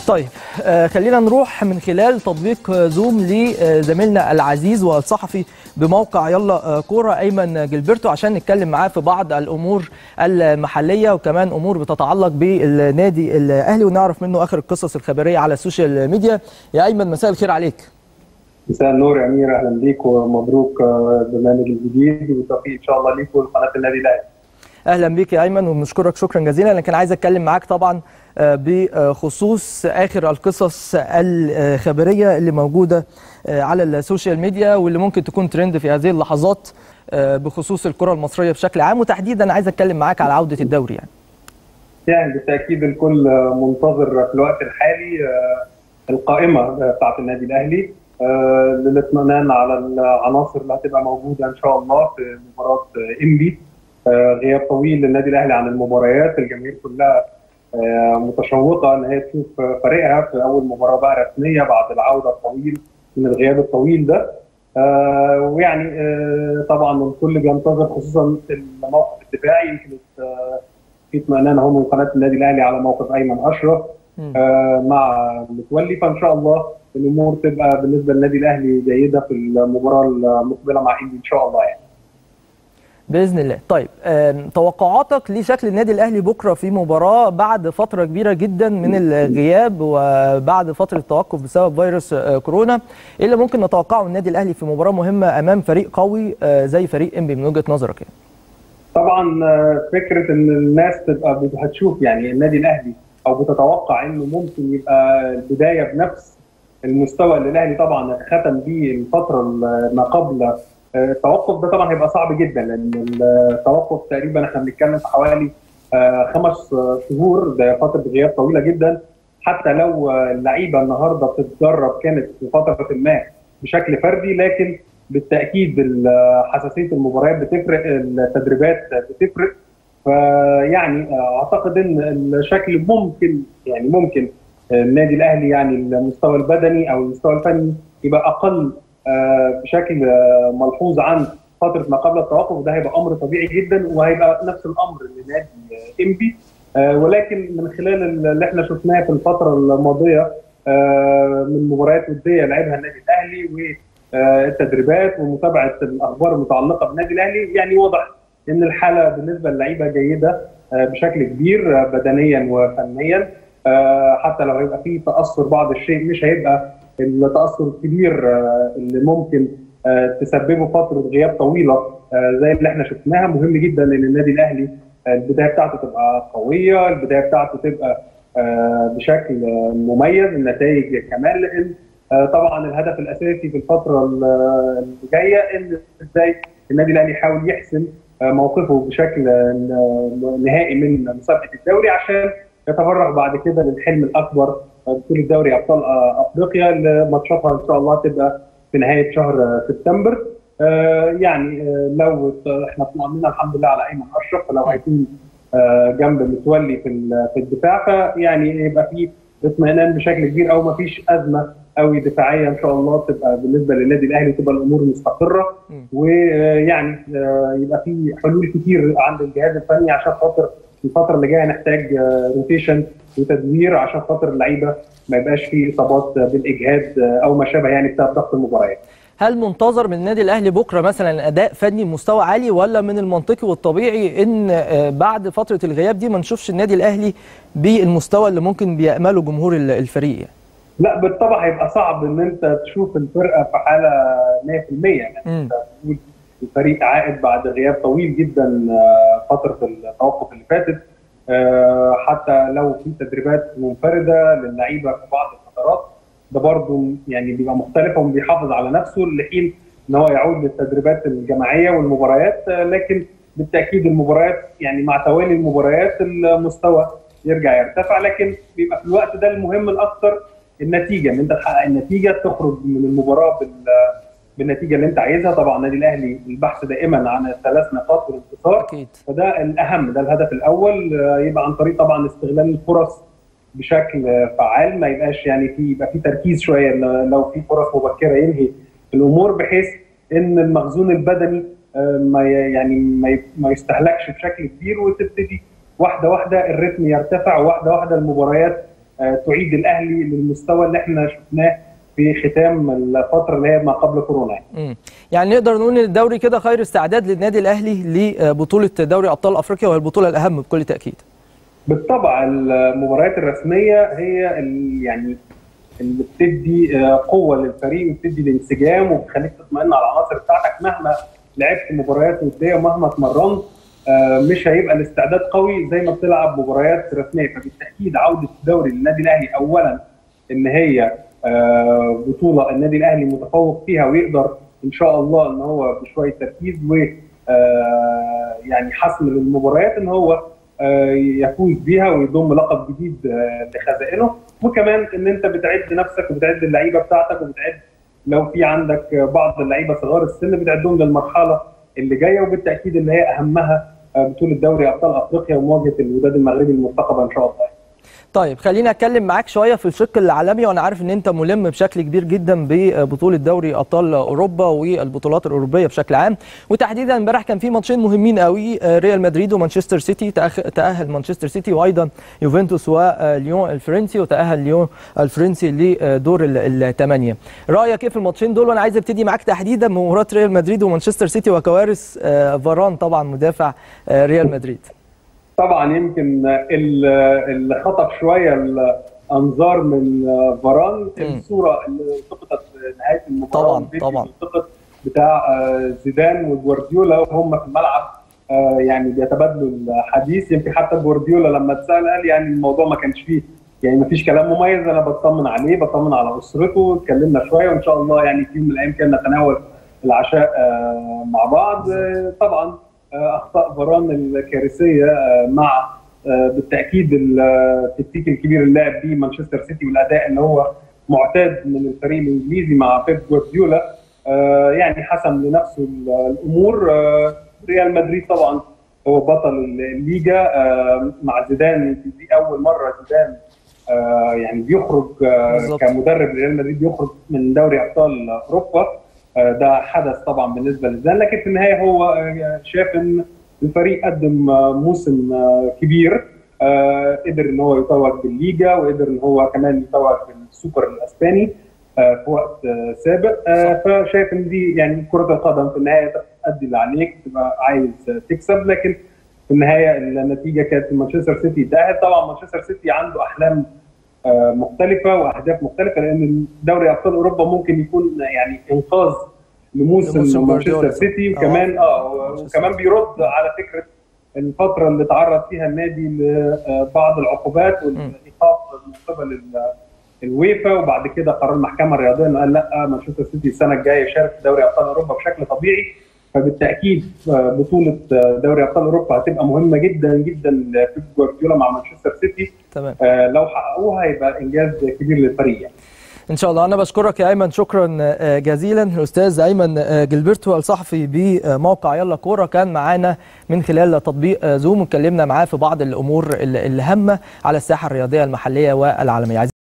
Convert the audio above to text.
طيب آه خلينا نروح من خلال تطبيق زوم لزميلنا العزيز والصحفي بموقع يلا كوره ايمن جilberto عشان نتكلم معاه في بعض الامور المحليه وكمان امور بتتعلق بالنادي الاهلي ونعرف منه اخر القصص الخبريه على السوشيال ميديا يا ايمن مساء الخير عليك مساء النور يا امير اهلا بيك ومبروك البرنامج الجديد وتوفيق ان شاء الله ليك ولقناه النادي الاهلي اهلا بيك يا ايمن وبنشكرك شكرا جزيلا لكن عايز اتكلم معاك طبعا بخصوص اخر القصص الخبريه اللي موجوده على السوشيال ميديا واللي ممكن تكون ترند في هذه اللحظات بخصوص الكره المصريه بشكل عام وتحديدا عايز اتكلم معاك على عوده الدوري يعني. يعني بالتاكيد الكل منتظر في الوقت الحالي القائمه بتاعت النادي الاهلي للاطمئنان على العناصر اللي هتبقى موجوده ان شاء الله في مباراه انبي غياب طويل للنادي الاهلي عن المباريات الجماهير كلها متشوقه ان هي تشوف فريقها في اول مباراه بقى رسميه بعد العوده الطويل من الغياب الطويل ده ويعني طبعا الكل بينتظر خصوصا الموقف الدفاعي يمكن في اطمئنان اهو من قناه النادي الاهلي على موقف ايمن اشرف مع متولي فان شاء الله الامور تبقى بالنسبه للنادي الاهلي جيده في المباراه المقبله مع انبي ان شاء الله يعني. باذن الله طيب توقعاتك لشكل النادي الاهلي بكره في مباراه بعد فتره كبيره جدا من الغياب وبعد فتره توقف بسبب فيروس كورونا ايه اللي ممكن نتوقعه من النادي الاهلي في مباراه مهمه امام فريق قوي زي فريق انبي من وجهه نظرك يعني طبعا فكره ان الناس تبقى هتشوف يعني النادي الاهلي او بتتوقع انه ممكن يبقى البدايه بنفس المستوى اللي الاهلي طبعا ختم بيه الفتره ما قبل التوقف ده طبعا هيبقى صعب جدا لان التوقف تقريبا احنا بنتكلم في حوالي خمس شهور ده فتره غياب طويله جدا حتى لو اللعيبه النهارده بتتدرب كانت في فتره ما بشكل فردي لكن بالتاكيد حساسيه المباريات بتفرق التدريبات بتفرق فيعني اعتقد ان الشكل ممكن يعني ممكن النادي الاهلي يعني المستوى البدني او المستوى الفني يبقى اقل بشكل ملحوظ عن فتره ما قبل التوقف ده هيبقى امر طبيعي جدا وهيبقى نفس الامر لنادي انبي ولكن من خلال اللي احنا شفناه في الفتره الماضيه من مباريات وديه لعبها النادي الاهلي والتدريبات ومتابعه الاخبار المتعلقه بالنادي الاهلي يعني واضح ان الحاله بالنسبه للعيبه جيده بشكل كبير بدنيا وفنيا حتى لو هيبقى في تاثر بعض الشيء مش هيبقى التاثر الكبير اللي ممكن تسببه فتره غياب طويله زي اللي احنا شفناها مهم جدا ان النادي الاهلي البدايه بتاعته تبقى قويه البدايه بتاعته تبقى بشكل مميز النتائج كمان لان طبعا الهدف الاساسي في الفتره اللي جايه ان ازاي النادي الاهلي يحاول يحسم موقفه بشكل نهائي من مسابقه الدوري عشان يتفرغ بعد كده للحلم الاكبر بطوله دوري ابطال افريقيا اللي ماتشاتها ان شاء الله تبقى في نهايه شهر سبتمبر يعني لو احنا اطمئننا الحمد لله على ايمن اشرف فلو هيكون جنب متولي في في الدفاع فيعني يبقى في اطمئنان بشكل كبير او ما فيش ازمه قوي دفاعيه ان شاء الله تبقى بالنسبه للنادي الاهلي تبقى الامور مستقره ويعني يبقى في حلول كتير عند الجهاز الفني عشان خاطر الفتره اللي جايه نحتاج روتيشن وتدوير عشان خاطر اللعيبه ما يبقاش في اصابات بالاجهاد او ما شابه يعني بسبب ضغط المباريات. هل منتظر من النادي الاهلي بكره مثلا اداء فني مستوى عالي ولا من المنطقي والطبيعي ان بعد فتره الغياب دي ما نشوفش النادي الاهلي بالمستوى اللي ممكن بيامله جمهور الفريق يعني؟ لا بالطبع هيبقى صعب ان انت تشوف الفرقه في حاله 100% يعني انت تقول الفريق عائد بعد غياب طويل جدا فتره التوقف اللي فاتت حتى لو في تدريبات منفرده للعيبه في بعض الفترات ده برضه يعني بيبقى مختلف وبيحافظ على نفسه لحين ان هو يعود للتدريبات الجماعيه والمباريات لكن بالتاكيد المباريات يعني مع توالي المباريات المستوى يرجع يرتفع لكن بيبقى في الوقت ده المهم الاكثر النتيجه ان انت تحقق النتيجه تخرج من المباراه بال بالنتيجه اللي انت عايزها طبعا النادي الاهلي البحث دائما عن الثلاث نقاط والانتصار أكيد. فده الاهم ده الهدف الاول يبقى عن طريق طبعا استغلال الفرص بشكل فعال ما يبقاش يعني في يبقى في تركيز شويه لو في فرص مبكره ينهي الامور بحيث ان المخزون البدني ما يعني ما يستهلكش بشكل كبير وتبتدي واحده واحده الريتم يرتفع واحده واحده المباريات تعيد الاهلي للمستوى اللي احنا شفناه في ختام الفتره اللي هي ما قبل كورونا يعني. يعني نقدر نقول ان الدوري كده خير استعداد للنادي الاهلي لبطوله دوري ابطال افريقيا وهي البطوله الاهم بكل تاكيد. بالطبع المباريات الرسميه هي يعني اللي بتدي قوه للفريق وبتدي الانسجام وبتخليك تطمئن على العناصر بتاعتك مهما لعبت مباريات وديه ومهما اتمرنت مش هيبقى الاستعداد قوي زي ما بتلعب مباريات رسميه فبالتاكيد عوده الدوري للنادي الاهلي اولا ان هي بطوله النادي الاهلي متفوق فيها ويقدر ان شاء الله ان هو بشويه تركيز و يعني حسم للمباريات ان هو يفوز بيها ويضم لقب جديد لخزائنه وكمان ان انت بتعد نفسك وبتعد اللعيبه بتاعتك وبتعد لو في عندك بعض اللعيبه صغار السن بتعدهم للمرحله اللي جايه وبالتاكيد اللي هي اهمها بطوله دوري ابطال افريقيا ومواجهه الوداد المغربي المرتقبه ان شاء الله. طيب خليني اتكلم معاك شويه في الشق العالمي وانا عارف ان انت ملم بشكل كبير جدا ببطوله دوري ابطال اوروبا والبطولات الاوروبيه بشكل عام وتحديدا امبارح كان في ماتشين مهمين قوي ريال مدريد ومانشستر سيتي تاهل مانشستر سيتي وايضا يوفنتوس وليون الفرنسي وتاهل ليون الفرنسي لدور الثمانيه رايك ايه في الماتشين دول وانا عايز ابتدي معاك تحديدا بمباراه ريال مدريد ومانشستر سيتي وكوارث فاران طبعا مدافع ريال مدريد طبعا يمكن اللي خطف شويه الانظار من فاران الصوره اللي التقطت نهايه المباراه طبعا طبعا التقط بتاع زيدان وجوارديولا وهم في الملعب يعني بيتبادلوا الحديث يمكن حتى جوارديولا لما اتسال قال يعني الموضوع ما كانش فيه يعني ما فيش كلام مميز انا بطمن عليه بطمن على اسرته اتكلمنا شويه وان شاء الله يعني في يوم من الايام كان نتناول العشاء مع بعض طبعا اخطاء فاران الكارثيه مع بالتاكيد التكتيك الكبير اللي لعب بيه مانشستر سيتي والاداء اللي هو معتاد من الفريق الانجليزي مع بيب جوارديولا يعني حسم لنفسه الامور ريال مدريد طبعا هو بطل الليجا مع زيدان دي اول مره زيدان يعني بيخرج كمدرب ريال مدريد بيخرج من دوري ابطال اوروبا ده حدث طبعا بالنسبه لزيدان لكن في النهايه هو شاف ان الفريق قدم موسم كبير قدر ان هو يتوج بالليجا وقدر ان هو كمان يتوج بالسوبر الاسباني في وقت سابق فشايف ان دي يعني كره القدم في النهايه تأدي اللي عليك تبقى عايز تكسب لكن في النهايه النتيجه كانت مانشستر سيتي تأهل طبعا مانشستر سيتي عنده احلام مختلفه واهداف مختلفه لان دوري ابطال اوروبا ممكن يكون يعني انقاذ لموسم مانشستر سيتي وكمان اه وكمان بيرد على فكره الفتره اللي تعرض فيها النادي لبعض العقوبات والايقاف من قبل الويفا وبعد كده قرار المحكمه الرياضيه انه قال لا مانشستر سيتي السنه الجايه يشارك في دوري ابطال اوروبا بشكل طبيعي فبالتاكيد بطوله دوري ابطال اوروبا هتبقى مهمه جدا جدا لبيب جوارديولا مع مانشستر سيتي تمام آه لو حققوها هيبقى انجاز كبير للفريق يعني. ان شاء الله انا بشكرك يا ايمن شكرا جزيلا الاستاذ ايمن جilberto الصحفي بموقع يلا كوره كان معانا من خلال تطبيق زوم واتكلمنا معاه في بعض الامور الهامه على الساحه الرياضيه المحليه والعالميه